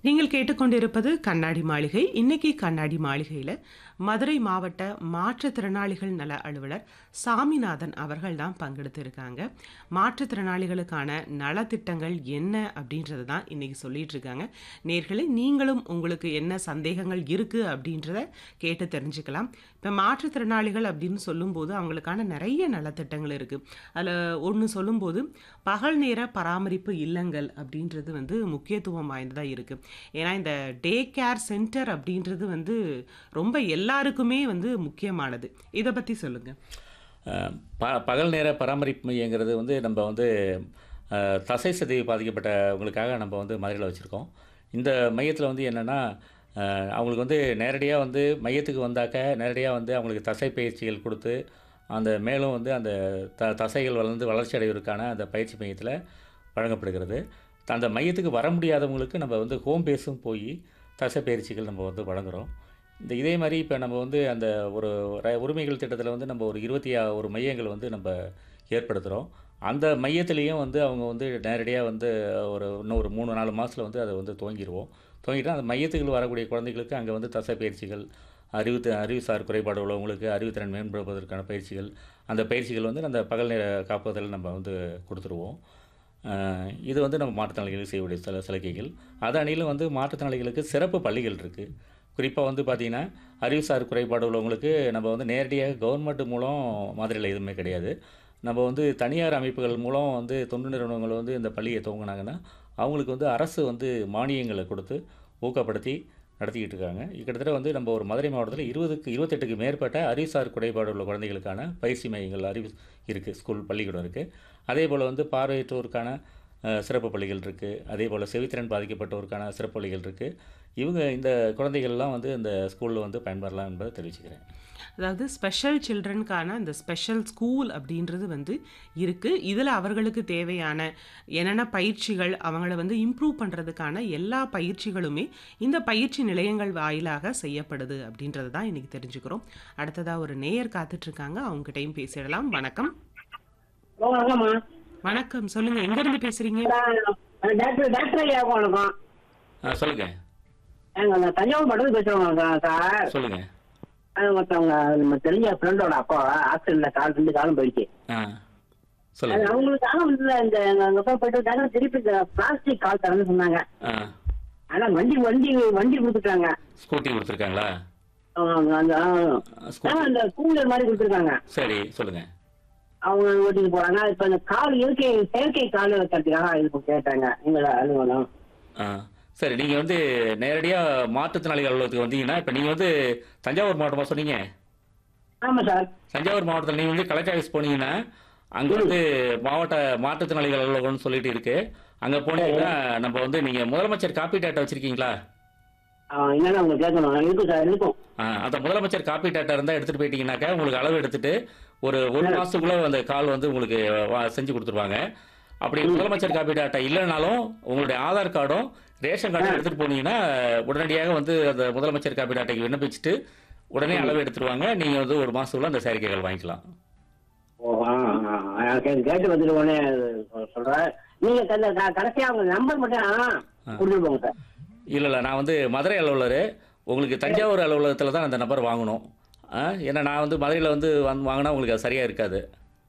நீங்கள் கேட்டுக்கொண்டிருப்பது கண்ணாடி மாளிகை இன்னைக்கு கண்ணாடி மாளிகையில் மதுரை மாவட்ட மாற்றுத்திறனாளிகள் நல அலுவலர் சாமிநாதன் அவர்கள் தான் பங்கெடுத்திருக்காங்க மாற்றுத்திறனாளிகளுக்கான நலத்திட்டங்கள் என்ன அப்படின்றது தான் இன்னைக்கு சொல்லிட்டு இருக்காங்க நேர்களே நீங்களும் உங்களுக்கு என்ன சந்தேகங்கள் இருக்குது அப்படின்றத கேட்டு தெரிஞ்சுக்கலாம் இப்போ மாற்றுத்திறனாளிகள் அப்படின்னு சொல்லும்போது அவங்களுக்கான நிறைய நலத்திட்டங்கள் இருக்குது அதில் ஒன்று சொல்லும்போது பகல் நேர பராமரிப்பு இல்லங்கள் அப்படின்றது வந்து முக்கியத்துவம் வாய்ந்ததாக இருக்குது ஏன்னா இந்த டே கேர் சென்டர் அப்படின்றது வந்து ரொம்ப எல்லாருக்குமே வந்து முக்கியமானது இதை பற்றி சொல்லுங்கள் அஹ் ப பகல் நேர பராமரிப்பு மையங்கிறது வந்து நம்ம வந்து அஹ், தசை சதை பாதிக்கப்பட்டவங்களுக்காக நம்ம வந்து மதுரையில் வச்சுருக்கோம் இந்த மையத்தில் வந்து என்னென்னா அவங்களுக்கு வந்து நேரடியாக வந்து மையத்துக்கு வந்தாக்க நேரடியாக வந்து அவங்களுக்கு தசை பயிற்சிகள் கொடுத்து அந்த மேலும் வந்து அந்த த தசைகள் வளர்ந்து வளர்ச்சி அடைவதற்கான அந்த பயிற்சி மையத்தில் வழங்கப்படுகிறது அந்த மையத்துக்கு வர முடியாதவங்களுக்கு நம்ம வந்து ஹோம் பேஸும் போய் தசை பயிற்சிகள் நம்ம வந்து வழங்குகிறோம் இந்த இதே மாதிரி இப்போ நம்ம வந்து அந்த ஒரு ர- உரிமைகள் திட்டத்தில் வந்து நம்ம ஒரு இருபத்தி ஆ- ஒரு மையங்கள் வந்து நம்ம ஏற்படுத்துகிறோம் அந்த மையத்திலையும் வந்து அவங்க வந்து நேரடியாக வந்து ஒரு இன்னும் ஒரு மூணு நாலு மாதத்தில் வந்து அதை வந்து துவங்கிடுவோம் துவங்கிட்டு அந்த மையத்துக்கு வரக்கூடிய குழந்தைகளுக்கு அங்கே வந்து தசை பயிற்சிகள் அறிவு அறிவுசார் குறைபாடு உள்ளவங்களுக்கு அறிவுத்திறன் மேம்படுவதற்கான பயிற்சிகள் அந்த பயிற்சிகள் வந்து அந்த பகல் நேர காப்பதில் நம்ம வந்து கொடுத்துருவோம் அஹ் இது வந்து நம்ம மாற்றுத்திறனாளிகளுக்கு செய்யக்கூடிய சில சலுகைகள் அது அணியிலும் வந்து மாற்றுத்திறனாளிகளுக்கு சிறப்பு பள்ளிகள் இருக்குது குறிப்பாக வந்து பார்த்திங்கன்னா அறிவுசார் குறைபாடு உள்ளவங்களுக்கு நம்ம வந்து நேரடியாக கவர்மெண்ட் மூலம் மாதிரியில் எதுவுமே கிடையாது நம்ம வந்து தனியார் அமைப்புகள் மூலம் வந்து தொண்டு நிறுவனங்கள் வந்து இந்த பள்ளியை துவங்கினாங்கன்னா அவங்களுக்கு வந்து அரசு வந்து மானியங்களை கொடுத்து ஊக்கப்படுத்தி நடத்திக்கிட்டு இருக்காங்க கிட்டத்தட்ட வந்து நம்ம ஒரு மதுரை மாவட்டத்தில் இருபதுக்கு இருபத்தெட்டுக்கு மேற்பட்ட அறிவுசார் குறைபாடு உள்ள குழந்தைகளுக்கான பயிற்சி மையங்கள் அறிவு இருக்குது ஸ்கூல் பள்ளிக்கூடம் இருக்குது அதே போல் வந்து பார்வையற்றோருக்கான அஹ், சிறப்பு பள்ளிகள் இருக்குது அதே போல் செவித்திறன் பாதிக்கப்பட்டோருக்கான சிறப்பு பள்ளிகள் இருக்குது இவங்க இந்த குழந்தைகள்லாம் வந்து இந்த ஸ்கூலில் வந்து பயன்பெறலாம் என்பதை தெரிவிச்சுக்கிறேன் அதாவது ஸ்பெஷல் சில்ட்ரனுக்கான அந்த ஸ்பெஷல் ஸ்கூல் அப்படின்றது வந்து இருக்குது இதில் அவர்களுக்கு தேவையான என்னென்ன பயிற்சிகள் அவங்கள வந்து இம்ப்ரூவ் பண்ணுறதுக்கான எல்லா பயிற்சிகளுமே இந்த பயிற்சி நிலையங்கள் வாயிலாக செய்யப்படுது அப்படின்றது தான் இன்றைக்கி தெரிஞ்சுக்கிறோம் அடுத்ததாக ஒரு நேயர் காத்துட்ருக்காங்க அவங்ககிட்டயும் பேசிடலாம் வணக்கம் ஹலோ வணக்கம்மா வணக்கம் சொல்லுங்கள் எங்கேருந்து பேசுகிறீங்க நான் டாக்டர் டாக்டர் ஐயா வணக்கம் ஆ சொல்லுங்கள் நாங்கள் அந்த தஞ்சாவூர் மட்டும் பேசுகிறோங்க சார் சொல்லுங்கள் அது ஒருத்தவங்க நம்ம தெரிஞ்ச ஃப்ரெண்டோட அப்பா ஆக்சிடென்ட்ல கால் ரெண்டு காலம் போயிடுச்சு ஆ அது சொல்லுங்கள் அவங்களுக்காக வந்து இந்த எங்க அப்பா போயிட்டு வந்தாங்க, திருப்பி இந்த பிளாஸ்டிக் கால் தரேன்னு சொன்னாங்க ஆ ஆனா வண்டி வண்டி வண்டி கொடுத்துட்டாங்க ஸ்கூட்டி கொடுத்துருக்காங்களா அவங்க அந்த ஆ, ஸ்கூட்டி அந்த கூலர் மாதிரி கொடுத்துருக்காங்க சரி சொல்லுங்கள் அவங்க ஓட்டிட்டு போறாங்க இப்ப இந்த கால் இயற்கை செயற்கை கால் வைக்கிறதுக்காக இது கேட்டாங்க எங்களோட அலுவலகம் ஆ சரி நீங்கள் வந்து நேரடியாக மாற்றுத்திறனாளிகள் அலுவலகத்துக்கு வந்தீங்கன்னா இப்போ நீங்கள் வந்து தஞ்சாவூர் மாவட்டமாக சொன்னீங்க ஆமா சார் தஞ்சாவூர் மாவட்டத்தில் நீங்கள் வந்து கலெக்டர் ஆஃபீஸ் போனீங்கன்னா அங்கே வந்து மாவட்ட மாற்றுத்திறனாளிகள் அலுவலகம்னு சொல்லிட்டு இருக்கு அங்கே போனீங்கன்னா நம்ம வந்து நீங்கள் முதலமைச்சர் காப்பி டேட்டா வச்சுருக்கீங்களா என்னன்னா உங்களுக்கு கேட்கணும் இருக்கும் சார் இருக்கும் ஆ, அந்த முதலமைச்சர் காப்பி டேட்டா இருந்தால் எடுத்துகிட்டு போயிட்டீங்கன்னாக்கா உங்களுக்கு அளவு எடுத்துட்டு ஒரு ஒரு மாதத்துக்குள்ளே அந்த கால் வந்து உங்களுக்கு வா- செஞ்சு கொடுத்துருவாங்க அப்படி முதலமைச்சர் காப்பி டேட்டா இல்லைனாலும் உங்களுடைய ஆதார் கார்டும் ரேஷன் கார்டும் எடுத்துகிட்டு போனீங்கன்னா உடனடியாக வந்து அந்த முதலமைச்சர் காப்பி டேட்டாக்கு விண்ணப்பிச்சுட்டு உடனே அளவு எடுத்துருவாங்க நீங்கள் வந்து ஒரு மாதத்துக்குள்ள அந்த செயற்கைகள் வாங்கிக்கலாம் ஓ ஆ ஆ, ஆ, கேட்டு கேட்டு வந்துட்டு உடனே சொல்றேன் நீங்க க- க- கடைசியா உங்க நம்பர் மட்டும் கொடுத்துட்டு போங்க சார் இல்லை இல்லை நான் வந்து மதுரை அலுவலர் உங்களுக்கு தஞ்சாவூர் அலுவலகத்தில் தான் அந்த நம்பர் வாங்கணும் ஆ, ஏன்னா நான் வந்து மதுரையில் வந்து வந்து வாங்கினா உங்களுக்கு அது சரியாக இருக்காது